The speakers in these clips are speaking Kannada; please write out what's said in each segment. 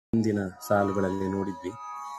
ಹಿಂದಿನ ಸಾಲುಗಳಲ್ಲಿ ನೋಡಿದ್ವಿ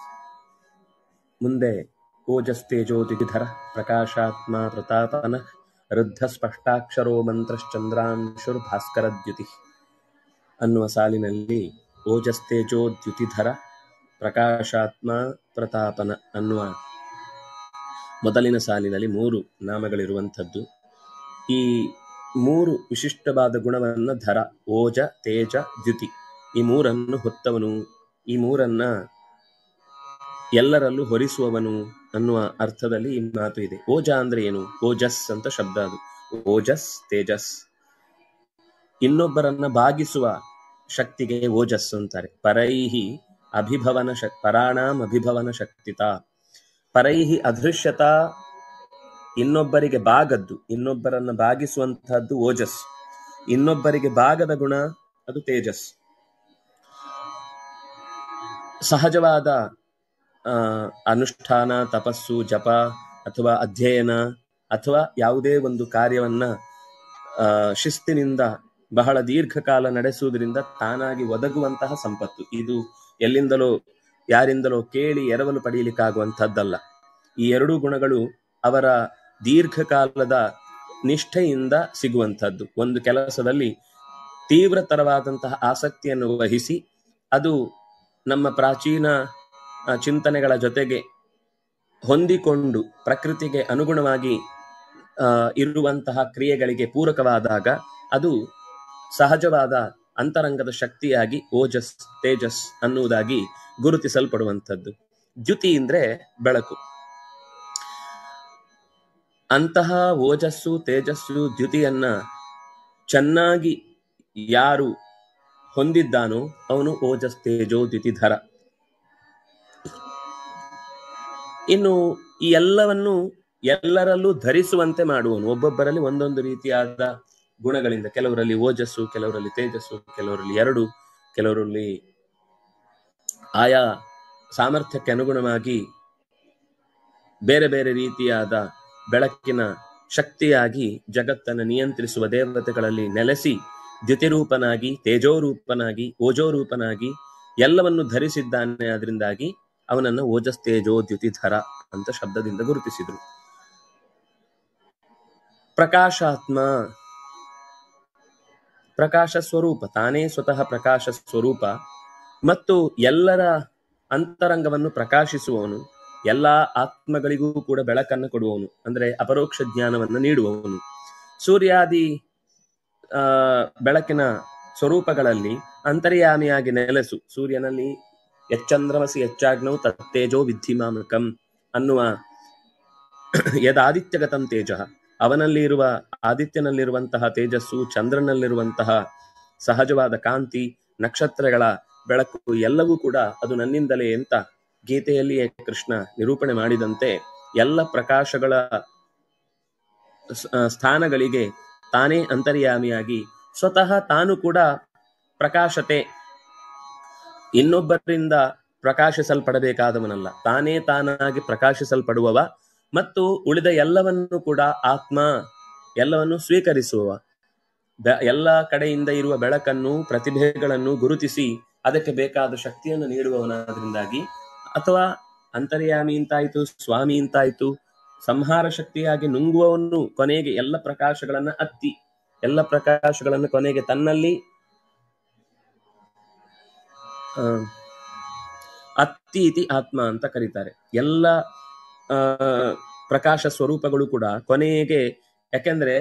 ಮುಂದೆ ಓಜಸ್ತೇಜೋತಿಧರ ಪ್ರಕಾಶಾತ್ಮ ಪ್ರತಾಪನ ವೃದ್ಧ ಸ್ಪಷ್ಟಾಕ್ಷರೋ ಮಂತ್ರಶ್ಚಂದ್ರಾಂಶುರ್ ಭಾಸ್ಕರದ್ಯುತಿ ಅನ್ನುವ ಸಾಲಿನಲ್ಲಿ ಓಜಸ್ತೇಜೋದ್ಯುತಿಧರ ಪ್ರಕಾಶಾತ್ಮ ಪ್ರತಾಪನ ಅನ್ನುವ ಮೊದಲಿನ ಸಾಲಿನಲ್ಲಿ ಮೂರು ನಾಮಗಳಿರುವಂಥದ್ದು ಈ ಮೂರು ವಿಶಿಷ್ಟವಾದ ಗುಣವನ್ನು ಧರ ಓಜ ತೇಜ ದ್ಯುತಿ ಈ ಮೂರನ್ನು ಹೊತ್ತವನು ಈ ಮೂರನ್ನ ಎಲ್ಲರಲ್ಲೂ ಹೊರಿಸುವವನು ಅನ್ನುವ ಅರ್ಥದಲ್ಲಿ ಈ ಮಾತು ಇದೆ ಓಜ ಅಂದ್ರೆ ಏನು ಓಜಸ್ ಅಂತ ಶಬ್ದ ಅದು ಓಜಸ್ ತೇಜಸ್ ಇನ್ನೊಬ್ಬರನ್ನ ಬಾಗಿಸುವ ಶಕ್ತಿಗೆ ಓಜಸ್ ಅಂತಾರೆ ಪರೈಹಿ ಅಭಿಭವನ ಶಕ್ ಪರಾಣಾಂ ಅಭಿಭವನ ಶಕ್ತಿತ ಪರೈಹಿ ಅದೃಶ್ಯತ ಇನ್ನೊಬ್ಬರಿಗೆ ಬಾಗದ್ದು ಇನ್ನೊಬ್ಬರನ್ನ ಬಾಗಿಸುವಂತಹದ್ದು ಓಜಸ್ ಇನ್ನೊಬ್ಬರಿಗೆ ಬಾಗದ ಗುಣ ಅದು ತೇಜಸ್ ಸಹಜವಾದ ಆ, ಅನುಷ್ಠಾನ ತಪಸ್ಸು ಜಪ ಅಥವಾ ಅಧ್ಯಯನ ಅಥವಾ ಯಾವುದೇ ಒಂದು ಕಾರ್ಯವನ್ನ ಆ, ಶಿಸ್ತಿನಿಂದ ಬಹಳ ದೀರ್ಘಕಾಲ ನಡೆಸುವುದರಿಂದ ತಾನಾಗಿ ಒದಗುವಂತಹ ಸಂಪತ್ತು ಇದು ಎಲ್ಲಿಂದಲೋ ಯಾರಿಂದಲೋ ಕೇಳಿ ಎರವಲು ಪಡೆಯಲಿಕ್ಕಾಗುವಂತಹದ್ದಲ್ಲ ಈ ಎರಡೂ ಗುಣಗಳು ಅವರ ದೀರ್ಘಕಾಲದ ನಿಷ್ಠೆಯಿಂದ ಸಿಗುವಂತಹದ್ದು ಒಂದು ಕೆಲಸದಲ್ಲಿ ತೀವ್ರತರವಾದಂತಹ ಆಸಕ್ತಿಯನ್ನು ವಹಿಸಿ ಅದು ನಮ್ಮ ಪ್ರಾಚೀನ ಆ, ಚಿಂತನೆಗಳ ಜೊತೆಗೆ ಹೊಂದಿಕೊಂಡು ಪ್ರಕೃತಿಗೆ ಅನುಗುಣವಾಗಿ ಆ, ಇರುವಂತಹ ಕ್ರಿಯೆಗಳಿಗೆ ಪೂರಕವಾದಾಗ ಅದು ಸಹಜವಾದ ಅಂತರಂಗದ ಶಕ್ತಿಯಾಗಿ ಓಜಸ್ ತೇಜಸ್ ಅನ್ನುವುದಾಗಿ ಗುರುತಿಸಲ್ಪಡುವಂಥದ್ದು ದ್ಯುತಿ ಅಂದ್ರೆ ಬೆಳಕು ಅಂತಹ ಓಜಸ್ಸು ತೇಜಸ್ಸು ದ್ಯುತಿಯನ್ನ ಚೆನ್ನಾಗಿ ಯಾರು ಹೊಂದಿದ್ದಾನೋ ಅವನು ಓಜಸ್ ತೇಜೋ ದ್ಯುತಿಧರ ಇನ್ನು ಈ ಎಲ್ಲವನ್ನು ಎಲ್ಲರಲ್ಲೂ ಧರಿಸುವಂತೆ ಮಾಡುವನು ಒಬ್ಬೊಬ್ಬರಲ್ಲಿ ಒಂದೊಂದು ರೀತಿಯಾದ ಗುಣಗಳಿಂದ ಕೆಲವರಲ್ಲಿ ಓಜಸ್ಸು ಕೆಲವರಲ್ಲಿ ತೇಜಸ್ಸು ಕೆಲವರಲ್ಲಿ ಎರಡು ಕೆಲವರಲ್ಲಿ ಆಯಾ ಸಾಮರ್ಥ್ಯಕ್ಕೆ ಅನುಗುಣವಾಗಿ ಬೇರೆ ಬೇರೆ ರೀತಿಯಾದ ಬೆಳಕಿನ ಶಕ್ತಿಯಾಗಿ ಜಗತ್ತನ್ನು ನಿಯಂತ್ರಿಸುವ ದೇವತೆಗಳಲ್ಲಿ ನೆಲೆಸಿ ದ್ಯುತಿರೂಪನಾಗಿ ತೇಜೋರೂಪನಾಗಿ ಓಜೋರೂಪನಾಗಿ ಎಲ್ಲವನ್ನು ಧರಿಸಿದ್ದಾನೆ ಅದರಿಂದಾಗಿ ಅವನನ್ನು ಓಜಸ್ ತೇಜೋ ದ್ಯುತಿಧರ ಅಂತ ಶಬ್ದದಿಂದ ಗುರುತಿಸಿದರು ಪ್ರಕಾಶಾತ್ಮ ಪ್ರಕಾಶ ಸ್ವರೂಪ ತಾನೇ ಸ್ವತಃ ಪ್ರಕಾಶ ಸ್ವರೂಪ ಮತ್ತು ಎಲ್ಲರ ಅಂತರಂಗವನ್ನು ಪ್ರಕಾಶಿಸುವವನು ಎಲ್ಲಾ ಆತ್ಮಗಳಿಗೂ ಕೂಡ ಬೆಳಕನ್ನು ಕೊಡುವವನು ಅಂದ್ರೆ ಅಪರೋಕ್ಷ ಜ್ಞಾನವನ್ನು ನೀಡುವವನು ಸೂರ್ಯಾದಿ ಆ ಬೆಳಕಿನ ಸ್ವರೂಪಗಳಲ್ಲಿ ಅಂತರ್ಯಾಮಿಯಾಗಿ ನೆಲೆಸು ಸೂರ್ಯನಲ್ಲಿ ಎಚ್ಚಂದ್ರಮಸಿ ಹೆಚ್ಚಾಗ್ನವು ತತ್ತೇಜೋ ವಿದ್ಧಿಮಾಮಕಂ ಅನ್ನುವ ಯದಾದಿತ್ಯಗತಂ ತೇಜ ಅವನಲ್ಲಿ ಇರುವ ಆದಿತ್ಯನಲ್ಲಿರುವಂತಹ ತೇಜಸ್ಸು ಚಂದ್ರನಲ್ಲಿರುವಂತಹ ಸಹಜವಾದ ಕಾಂತಿ ನಕ್ಷತ್ರಗಳ ಬೆಳಕು ಎಲ್ಲವೂ ಕೂಡ ಅದು ನನ್ನಿಂದಲೇ ಅಂತ ಗೀತೆಯಲ್ಲಿಯೇ ಕೃಷ್ಣ ನಿರೂಪಣೆ ಮಾಡಿದಂತೆ ಎಲ್ಲ ಪ್ರಕಾಶಗಳ ಸ- ಆ, ಸ್ಥಾನಗಳಿಗೆ ತಾನೇ ಅಂತರ್ಯಾಮಿಯಾಗಿ ಸ್ವತಃ ತಾನು ಕೂಡ ಪ್ರಕಾಶತೆ ಇನ್ನೊಬ್ಬರಿಂದ ಪ್ರಕಾಶಿಸಲ್ಪಡಬೇಕಾದವನಲ್ಲ ತಾನೇ ತಾನಾಗಿ ಪ್ರಕಾಶಿಸಲ್ಪಡುವವ ಮತ್ತು ಉಳಿದ ಎಲ್ಲವನ್ನು ಕೂಡ ಆತ್ಮ ಎಲ್ಲವನ್ನು ಸ್ವೀಕರಿಸುವವ ಬೆ- ಎಲ್ಲ ಕಡೆಯಿಂದ ಇರುವ ಬೆಳಕನ್ನು ಪ್ರತಿಭೆಗಳನ್ನು ಗುರುತಿಸಿ ಅದಕ್ಕೆ ಬೇಕಾದ ಶಕ್ತಿಯನ್ನು ನೀಡುವವನಾದ್ರಿಂದಾಗಿ ಅಥವಾ ಅಂತರ್ಯಾಮಿ ಅಂತಾಯ್ತು ಸ್ವಾಮಿ ಅಂತಾಯ್ತು ಸಂಹಾರ ಶಕ್ತಿಯಾಗಿ ನುಂಗುವವನು ಕೊನೆಗೆ ಎಲ್ಲ ಪ್ರಕಾಶಗಳನ್ನ ಅತ್ತಿ ಎಲ್ಲ ಪ್ರಕಾಶಗಳನ್ನು ಕೊನೆಗೆ ತನ್ನಲ್ಲಿ ಆ, ಅತ್ತಿ ಇತಿ ಆತ್ಮ ಅಂತ ಕರೀತಾರೆ ಎಲ್ಲ ಆ, ಪ್ರಕಾಶ ಸ್ವರೂಪಗಳು ಕೂಡ ಕೊನೆಗೆ ಯಾಕೆಂದ್ರೆ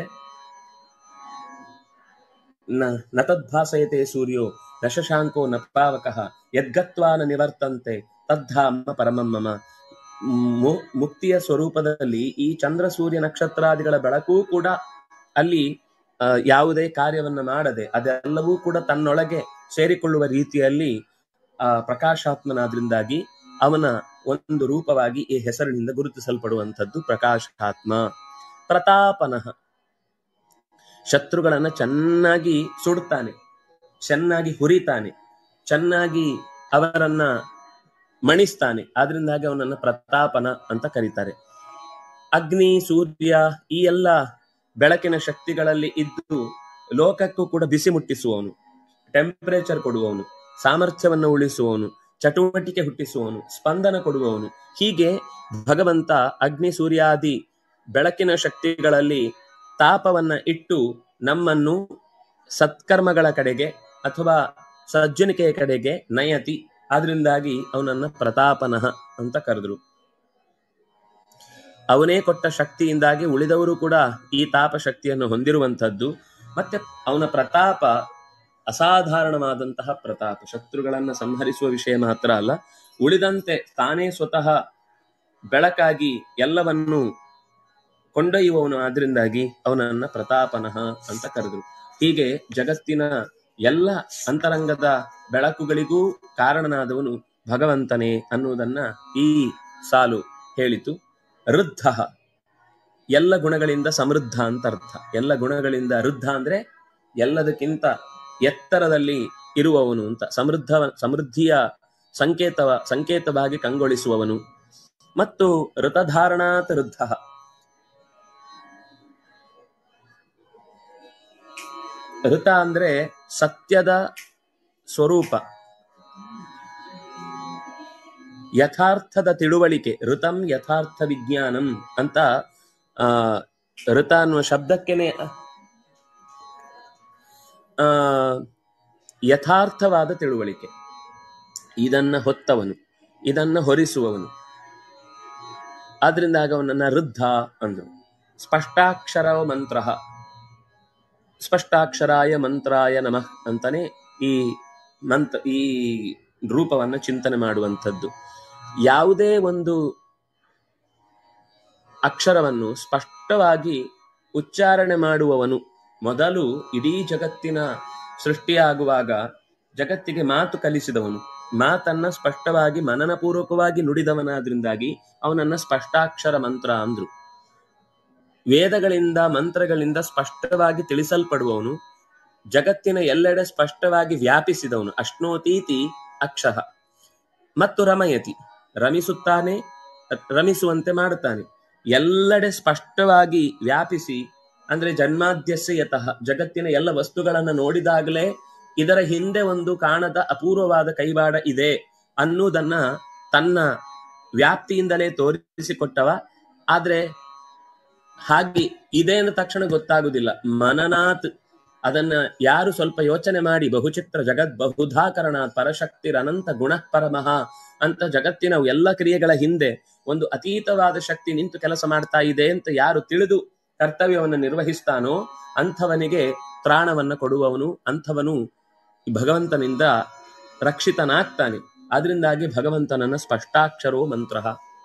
ನ ನತದ್ಭಾಸಯತೆ ಸೂರ್ಯೋ ನ ಶಶಾಂಕೋ ನ ಪಾವಕಃ ಯದ್ಗತ್ವಾ ನ ನಿವರ್ತಂತೆ ತದ್ಧಾಮ ಪರಮಂ ಮಮ ಮು- ಮುಕ್ತಿಯ ಸ್ವರೂಪದಲ್ಲಿ ಈ ಚಂದ್ರ ಸೂರ್ಯ ನಕ್ಷತ್ರಾದಿಗಳ ಬೆಳಕು ಕೂಡ ಅಲ್ಲಿ ಆ, ಯಾವುದೇ ಕಾರ್ಯವನ್ನ ಮಾಡದೆ ಅದೆಲ್ಲವೂ ಕೂಡ ತನ್ನೊಳಗೆ ಸೇರಿಕೊಳ್ಳುವ ರೀತಿಯಲ್ಲಿ ಆ ಪ್ರಕಾಶಾತ್ಮನಾದ್ರಿಂದಾಗಿ ಅವನ ಒಂದು ರೂಪವಾಗಿ ಈ ಹೆಸರಿನಿಂದ ಗುರುತಿಸಲ್ಪಡುವಂಥದ್ದು ಪ್ರಕಾಶಾತ್ಮ ಪ್ರತಾಪನಃ ಶತ್ರುಗಳನ್ನ ಚೆನ್ನಾಗಿ ಸುಡುತ್ತಾನೆ ಚೆನ್ನಾಗಿ ಹುರಿತಾನೆ ಚೆನ್ನಾಗಿ ಅವರನ್ನ ಮಣಿಸ್ತಾನೆ ಆದ್ರಿಂದಾಗಿ ಅವನನ್ನ ಪ್ರತಾಪನ ಅಂತ ಕರೀತಾರೆ ಅಗ್ನಿ ಸೂರ್ಯ ಈ ಎಲ್ಲ ಬೆಳಕಿನ ಶಕ್ತಿಗಳಲ್ಲಿ ಇದ್ದು ಲೋಕಕ್ಕೂ ಕೂಡ ಬಿಸಿ ಮುಟ್ಟಿಸುವವನು ಟೆಂಪರೇಚರ್ ಕೊಡುವವನು ಸಾಮರ್ಥ್ಯವನ್ನು ಉಳಿಸುವವನು ಚಟುವಟಿಕೆ ಹುಟ್ಟಿಸುವವನು ಸ್ಪಂದನ ಕೊಡುವವನು ಹೀಗೆ ಭಗವಂತ ಅಗ್ನಿ ಸೂರ್ಯಾದಿ ಬೆಳಕಿನ ಶಕ್ತಿಗಳಲ್ಲಿ ತಾಪವನ್ನ ಇಟ್ಟು ನಮ್ಮನ್ನು ಸತ್ಕರ್ಮಗಳ ಕಡೆಗೆ ಅಥವಾ ಸಜ್ಜನಿಕೆಯ ಕಡೆಗೆ ನಯತಿ ಆದ್ರಿಂದಾಗಿ ಅವನನ್ನ ಪ್ರತಾಪನಃ ಅಂತ ಕರೆದ್ರು ಅವನೇ ಕೊಟ್ಟ ಶಕ್ತಿಯಿಂದಾಗಿ ಉಳಿದವರು ಕೂಡ ಈ ತಾಪ ಶಕ್ತಿಯನ್ನು ಹೊಂದಿರುವಂತದ್ದು ಮತ್ತೆ ಅವನ ಪ್ರತಾಪ ಅಸಾಧಾರಣವಾದಂತಹ ಪ್ರತಾಪ ಶತ್ರುಗಳನ್ನ ಸಂಹರಿಸುವ ವಿಷಯ ಮಾತ್ರ ಅಲ್ಲ ಉಳಿದಂತೆ ತಾನೇ ಸ್ವತಃ ಬೆಳಕಾಗಿ ಎಲ್ಲವನ್ನು ಕೊಂಡೊಯ್ಯುವವನು ಆದ್ರಿಂದಾಗಿ ಅವನನ್ನ ಪ್ರತಾಪನಃ ಅಂತ ಕರೆದ್ರು ಹೀಗೆ ಜಗತ್ತಿನ ಎಲ್ಲ ಅಂತರಂಗದ ಬೆಳಕುಗಳಿಗೂ ಕಾರಣನಾದವನು ಭಗವಂತನೇ ಅನ್ನುವುದನ್ನ ಈ ಸಾಲು ಹೇಳಿತು ವೃದ್ಧ ಎಲ್ಲ ಗುಣಗಳಿಂದ ಸಮೃದ್ಧ ಅಂತ ಅರ್ಥ ಎಲ್ಲ ಗುಣಗಳಿಂದ ವೃದ್ಧ ಅಂದ್ರೆ ಎಲ್ಲದಕ್ಕಿಂತ ಎತ್ತರದಲ್ಲಿ ಇರುವವನು ಅಂತ ಸಮೃದ್ಧ ಸಮೃದ್ಧಿಯ ಸಂಕೇತವ ಸಂಕೇತವಾಗಿ ಕಂಗೊಳಿಸುವವನು ಮತ್ತು ಋತಧಾರಣಾತ್ ವೃದ್ಧ ಋತ ಅಂದ್ರೆ ಸತ್ಯದ ಸ್ವರೂಪ ಯಥಾರ್ಥದ ತಿಳುವಳಿಕೆ ಋತಂ ಯಥಾರ್ಥ ವಿಜ್ಞಾನಂ ಅಂತ ಆ ಋತ ಅನ್ನುವ ಶಬ್ದಕ್ಕೆನೆ ಆ ಯಥಾರ್ಥವಾದ ತಿಳುವಳಿಕೆ ಇದನ್ನ ಹೊತ್ತವನು ಇದನ್ನ ಹೊರಿಸುವವನು ಆದ್ರಿಂದ ಅವನನ್ನ ವೃದ್ಧ ಅಂದ್ರು ಸ್ಪಷ್ಟಾಕ್ಷರ ಮಂತ್ರ ಸ್ಪಷ್ಟಾಕ್ಷರಾಯ ಮಂತ್ರಾಯ ನಮಃ ಅಂತಾನೆ ಈ ಮಂತ್ರ ಈ ರೂಪವನ್ನ ಚಿಂತನೆ ಮಾಡುವಂಥದ್ದು ಯಾವುದೇ ಒಂದು ಅಕ್ಷರವನ್ನು ಸ್ಪಷ್ಟವಾಗಿ ಉಚ್ಚಾರಣೆ ಮಾಡುವವನು ಮೊದಲು ಇಡೀ ಜಗತ್ತಿನ ಸೃಷ್ಟಿಯಾಗುವಾಗ ಜಗತ್ತಿಗೆ ಮಾತು ಕಲಿಸಿದವನು ಮಾತನ್ನ ಸ್ಪಷ್ಟವಾಗಿ ಮನನಪೂರ್ವಕವಾಗಿ ನುಡಿದವನಾದ್ರಿಂದಾಗಿ ಅವನನ್ನ ಸ್ಪಷ್ಟಾಕ್ಷರ ಮಂತ್ರ ಅಂದ್ರು ವೇದಗಳಿಂದ ಮಂತ್ರಗಳಿಂದ ಸ್ಪಷ್ಟವಾಗಿ ತಿಳಿಸಲ್ಪಡುವವನು ಜಗತ್ತಿನ ಎಲ್ಲೆಡೆ ಸ್ಪಷ್ಟವಾಗಿ ವ್ಯಾಪಿಸಿದವನು ಅಶ್ನೋತೀತಿ ಅಕ್ಷಃ ಮತ್ತು ರಮಯತಿ ರಮಿಸುತ್ತಾನೆ ರಮಿಸುವಂತೆ ಮಾಡುತ್ತಾನೆ ಎಲ್ಲೆಡೆ ಸ್ಪಷ್ಟವಾಗಿ ವ್ಯಾಪಿಸಿ ಅಂದ್ರೆ ಜನ್ಮಾದ್ಯಸ್ಯ ಯತಃ ಜಗತ್ತಿನ ಎಲ್ಲ ವಸ್ತುಗಳನ್ನ ನೋಡಿದಾಗಲೇ ಇದರ ಹಿಂದೆ ಒಂದು ಕಾಣದ ಅಪೂರ್ವವಾದ ಕೈವಾಡ ಇದೆ ಅನ್ನುವುದನ್ನ ತನ್ನ ವ್ಯಾಪ್ತಿಯಿಂದಲೇ ತೋರಿಸಿಕೊಟ್ಟವ ಆದ್ರೆ ಹಾಗೆ ಇದೆ ಅಂದ ತಕ್ಷಣ ಗೊತ್ತಾಗುದಿಲ್ಲ ಮನನಾತ್ ಅದನ್ನ ಯಾರು ಸ್ವಲ್ಪ ಯೋಚನೆ ಮಾಡಿ ಬಹುಚಿತ್ರ ಜಗತ್ ಬಹುಧಾಕರಣ ಪರಶಕ್ತಿರ ಅನಂತ ಗುಣ ಪರಮಃ ಅಂತ ಜಗತ್ತಿನ ಎಲ್ಲ ಕ್ರಿಯೆಗಳ ಹಿಂದೆ ಒಂದು ಅತೀತವಾದ ಶಕ್ತಿ ನಿಂತು ಕೆಲಸ ಮಾಡ್ತಾ ಇದೆ ಅಂತ ಯಾರು ತಿಳಿದು ಕರ್ತವ್ಯವನ್ನು ನಿರ್ವಹಿಸ್ತಾನೋ ಅಂಥವನಿಗೆ ತ್ರಾಣವನ್ನ ಕೊಡುವವನು ಅಂಥವನು ಭಗವಂತನಿಂದ ರಕ್ಷಿತನಾಗ್ತಾನೆ ಆದ್ರಿಂದಾಗಿ ಭಗವಂತನನ್ನ ಸ್ಪಷ್ಟಾಕ್ಷರೋ ಮಂತ್ರ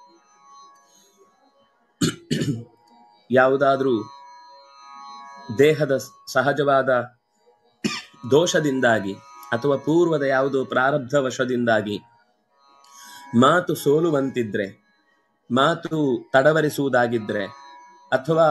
ಯಾವುದಾದ್ರೂ ದೇಹದ ಸಹಜವಾದ ದೋಷದಿಂದಾಗಿ ಅಥವಾ ಪೂರ್ವದ ಯಾವುದೋ ಪ್ರಾರಬ್ಧ ವಶದಿಂದಾಗಿ ಮಾತು ಸೋಲುವಂತಿದ್ರೆ ಮಾತು ತಡವರಿಸುವುದಾಗಿದ್ರೆ ಅಥವಾ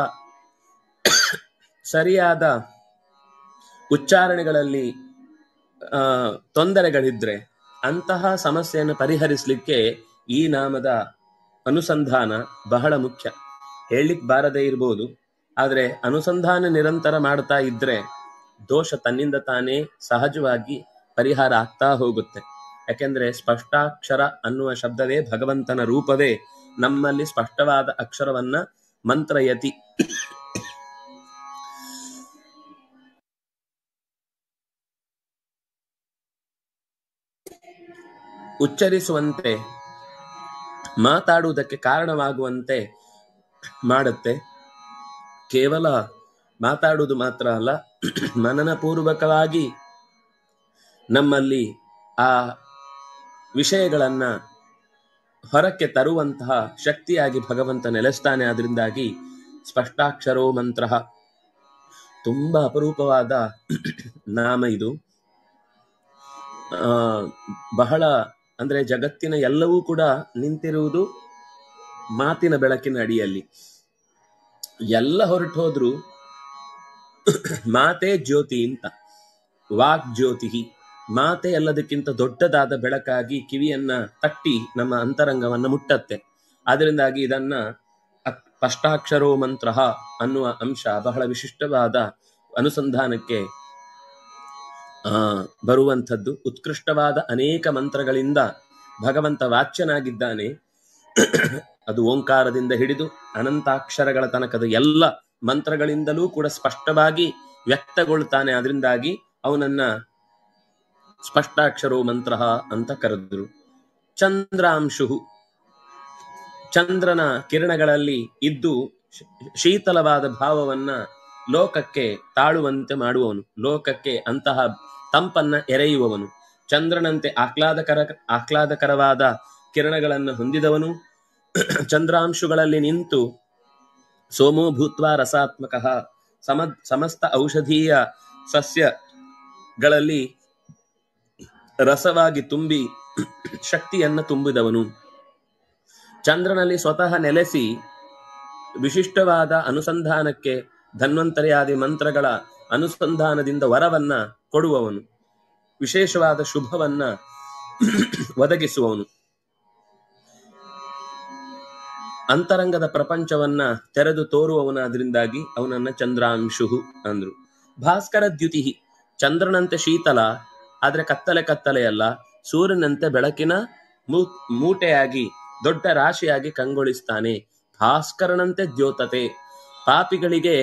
ಸರಿಯಾದ ಉಚ್ಚಾರಣೆಗಳಲ್ಲಿ ಆ ತೊಂದರೆಗಳಿದ್ರೆ ಅಂತಹ ಸಮಸ್ಯೆಯನ್ನು ಪರಿಹರಿಸಲಿಕ್ಕೆ ಈ ನಾಮದ ಅನುಸಂಧಾನ ಬಹಳ ಮುಖ್ಯ ಹೇಳಲಿಕ್ಕೆ ಬಾರದೇ ಇರ್ಬೋದು ಆದ್ರೆ ಅನುಸಂಧಾನ ನಿರಂತರ ಮಾಡ್ತಾ ಇದ್ರೆ ದೋಷ ತನ್ನಿಂದ ತಾನೇ ಸಹಜವಾಗಿ ಪರಿಹಾರ ಆಗ್ತಾ ಹೋಗುತ್ತೆ ಯಾಕೆಂದ್ರೆ ಸ್ಪಷ್ಟಾಕ್ಷರ ಅನ್ನುವ ಶಬ್ದವೇ ಭಗವಂತನ ರೂಪವೇ ನಮ್ಮಲ್ಲಿ ಸ್ಪಷ್ಟವಾದ ಅಕ್ಷರವನ್ನ ಮಂತ್ರಯತಿ ಉಚ್ಚರಿಸುವಂತೆ ಮಾತಾಡುವುದಕ್ಕೆ ಕಾರಣವಾಗುವಂತೆ ಮಾಡುತ್ತೆ ಕೇವಲ ಮಾತಾಡುವುದು ಮಾತ್ರ ಅಲ್ಲ ಮನನಪೂರ್ವಕವಾಗಿ ನಮ್ಮಲ್ಲಿ ಆ ವಿಷಯಗಳನ್ನ ಹೊರಕ್ಕೆ ತರುವಂತಹ ಶಕ್ತಿಯಾಗಿ ಭಗವಂತ ನೆಲೆಸ್ತಾನೆ ಆದ್ರಿಂದಾಗಿ ಸ್ಪಷ್ಟಾಕ್ಷರೋ ಮಂತ್ರ ತುಂಬಾ ಅಪರೂಪವಾದ ನಾಮ ಇದು ಆ ಬಹಳ ಅಂದ್ರೆ ಜಗತ್ತಿನ ಎಲ್ಲವೂ ಕೂಡ ನಿಂತಿರುವುದು ಮಾತಿನ ಬೆಳಕಿನ ಅಡಿಯಲ್ಲಿ ಎಲ್ಲ ಹೊರಟು ಹೋದ್ರು ಮಾತೆ ಜ್ಯೋತಿ ಅಂತ ವಾಕ್ ಜ್ಯೋತಿ ಮಾತೆ ಎಲ್ಲದಕ್ಕಿಂತ ದೊಡ್ಡದಾದ ಬೆಳಕಾಗಿ ಕಿವಿಯನ್ನ ತಟ್ಟಿ ನಮ್ಮ ಅಂತರಂಗವನ್ನ ಮುಟ್ಟತ್ತೆ ಆದ್ರಿಂದಾಗಿ ಇದನ್ನ ಸ್ಪಷ್ಟಾಕ್ಷರೋ ಮಂತ್ರ ಅನ್ನುವ ಅಂಶ ಬಹಳ ವಿಶಿಷ್ಟವಾದ ಅನುಸಂಧಾನಕ್ಕೆ ಆ ಬರುವಂಥದ್ದು ಉತ್ಕೃಷ್ಟವಾದ ಅನೇಕ ಮಂತ್ರಗಳಿಂದ ಭಗವಂತ ವಾಚ್ಯನಾಗಿದ್ದಾನೆ ಅದು ಓಂಕಾರದಿಂದ ಹಿಡಿದು ಅನಂತಾಕ್ಷರಗಳ ತನಕದ ಎಲ್ಲ ಮಂತ್ರಗಳಿಂದಲೂ ಕೂಡ ಸ್ಪಷ್ಟವಾಗಿ ವ್ಯಕ್ತಗೊಳ್ತಾನೆ ಅದರಿಂದಾಗಿ ಅವನನ್ನ ಸ್ಪಷ್ಟಾಕ್ಷರೋ ಮಂತ್ರ ಅಂತ ಕರೆದ್ರು ಚಂದ್ರಾಂಶು ಚಂದ್ರನ ಕಿರಣಗಳಲ್ಲಿ ಇದ್ದು ಶ್- ಶೀತಲವಾದ ಭಾವವನ್ನ ಲೋಕಕ್ಕೆ ತಾಳುವಂತೆ ಮಾಡುವವನು ಲೋಕಕ್ಕೆ ಅಂತಹ ತಂಪನ್ನ ಎರೆಯುವವನು ಚಂದ್ರನಂತೆ ಆಹ್ಲಾದಕರ ಆಹ್ಲಾದಕರವಾದ ಕಿರಣಗಳನ್ನು ಹೊಂದಿದವನು ಚಂದ್ರಾಂಶುಗಳಲ್ಲಿ ನಿಂತು ಸೋಮೋ ಭೂತ್ವ ರಸಾತ್ಮಕ ಸಮ ಸಮಸ್ತ ಔಷಧೀಯ ಸಸ್ಯಗಳಲ್ಲಿ ರಸವಾಗಿ ತುಂಬಿ ಶಕ್ತಿಯನ್ನ ತುಂಬಿದವನು ಚಂದ್ರನಲ್ಲಿ ಸ್ವತಃ ನೆಲೆಸಿ ವಿಶಿಷ್ಟವಾದ ಅನುಸಂಧಾನಕ್ಕೆ ಧನ್ವಂತರಿಯಾದಿ ಮಂತ್ರಗಳ ಅನುಸಂಧಾನದಿಂದ ವರವನ್ನ ಕೊಡುವವನು ವಿಶೇಷವಾದ ಶುಭವನ್ನ ಒದಗಿಸುವವನು ಅಂತರಂಗದ ಪ್ರಪಂಚವನ್ನ ತೆರೆದು ತೋರುವವನಾದ್ರಿಂದಾಗಿ ಅವನನ್ನ ಚಂದ್ರಾಂಶು ಅಂದ್ರು ಭಾಸ್ಕರ ದ್ಯುತಿ ಚಂದ್ರನಂತೆ ಶೀತಲ ಆದ್ರೆ ಕತ್ತಲೆ ಕತ್ತಲೆ ಅಲ್ಲ ಸೂರ್ಯನಂತೆ ಬೆಳಕಿನ ಮೂ- ಮೂಟೆಯಾಗಿ ದೊಡ್ಡ ರಾಶಿಯಾಗಿ ಕಂಗೊಳಿಸ್ತಾನೆ ಭಾಸ್ಕರನಂತೆ ದ್ಯೋತತೆ ಪಾಪಿಗಳಿಗೆ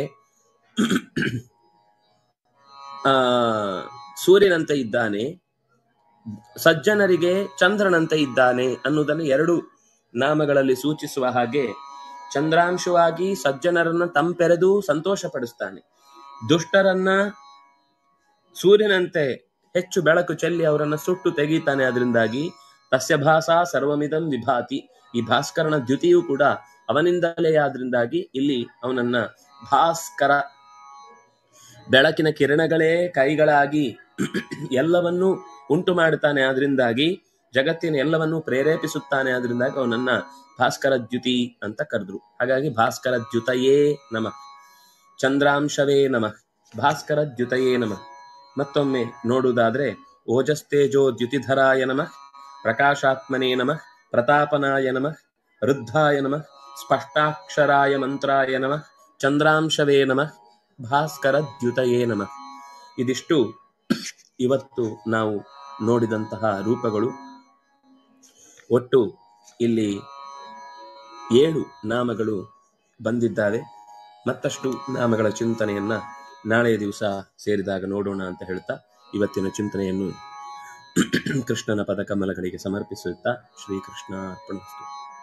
ಆ ಸೂರ್ಯನಂತೆ ಇದ್ದಾನೆ ಸಜ್ಜನರಿಗೆ ಚಂದ್ರನಂತೆ ಇದ್ದಾನೆ ಅನ್ನುವುದನ್ನು ಎರಡು ನಾಮಗಳಲ್ಲಿ ಸೂಚಿಸುವ ಹಾಗೆ ಚಂದ್ರಾಂಶವಾಗಿ ಸಜ್ಜನರನ್ನ ತಂಪೆರೆದು ಸಂತೋಷ ಪಡಿಸ್ತಾನೆ ದುಷ್ಟರನ್ನ ಸೂರ್ಯನಂತೆ ಹೆಚ್ಚು ಬೆಳಕು ಚೆಲ್ಲಿ ಅವರನ್ನ ಸುಟ್ಟು ತೆಗೀತಾನೆ ಅದರಿಂದಾಗಿ ತಸ್ಯ ಭಾಸ ಸರ್ವಮಿದಂ ವಿಭಾತಿ ಈ ಭಾಸ್ಕರನ ದ್ಯುತಿಯೂ ಕೂಡ ಅವನಿಂದಲೇ ಆದ್ರಿಂದಾಗಿ ಇಲ್ಲಿ ಅವನನ್ನ ಭಾಸ್ಕರ ಬೆಳಕಿನ ಕಿರಣಗಳೇ ಕೈಗಳಾಗಿ ಎಲ್ಲವನ್ನೂ ಉಂಟು ಮಾಡುತ್ತಾನೆ ಆದ್ರಿಂದಾಗಿ ಜಗತ್ತಿನ ಎಲ್ಲವನ್ನೂ ಪ್ರೇರೇಪಿಸುತ್ತಾನೆ ಆದ್ರಿಂದಾಗಿ ಅವನನ್ನ ಭಾಸ್ಕರ ದ್ಯುತಿ ಅಂತ ಕರೆದ್ರು ಹಾಗಾಗಿ ಭಾಸ್ಕರ ದ್ಯುತಯೇ ನಮಃ ಚಂದ್ರಾಂಶವೇ ನಮಃ ಭಾಸ್ಕರ ದ್ಯುತಯೇ ನಮಃ ಮತ್ತೊಮ್ಮೆ ನೋಡುವುದಾದ್ರೆ ಓಜಸ್ತೇಜೋ ದ್ಯುತಿಧರಾಯ ನಮಃ ಪ್ರಕಾಶಾತ್ಮನೇ ನಮಃ ಪ್ರತಾಪನಾಯ ನಮಃ ವೃದ್ಧಾಯ ನಮಃ ಸ್ಪಷ್ಟಾಕ್ಷರಾಯ ಮಂತ್ರಾಯ ನಮಃ ಚಂದ್ರಾಂಶವೇ ನಮಃ ಭಾಸ್ಕರ ದ್ಯುತಯೇ ನಮಃ ಇದಿಷ್ಟು ಇವತ್ತು ನಾವು ನೋಡಿದಂತಹ ರೂಪಗಳು ಒಟ್ಟು ಇಲ್ಲಿ ಏಳು ನಾಮಗಳು ಬಂದಿದ್ದಾವೆ ಮತ್ತಷ್ಟು ನಾಮಗಳ ಚಿಂತನೆಯನ್ನ ನಾಳೆಯ ದಿವಸ ಸೇರಿದಾಗ ನೋಡೋಣ ಅಂತ ಹೇಳ್ತಾ ಇವತ್ತಿನ ಚಿಂತನೆಯನ್ನು ಕೃಷ್ಣನ ಪದಕಮಲಗಳಿಗೆ ಸಮರ್ಪಿಸುತ್ತಾ ಶ್ರೀಕೃಷ್ಣ ಅರ್ಪಣಿಸ್ತು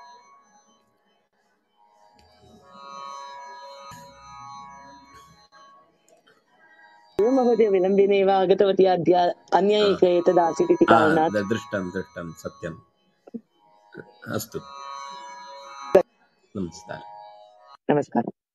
महोदय विलम्बेनैव आगतवती अद्य अन्य एक एतदासीत् इति कारणात् ದೃಷ್ಟಂ ದೃಷ್ಟಂ ಸತ್ಯಂ ಅಸ್ತು ನಮಸ್ಕಾರ नमस्कारः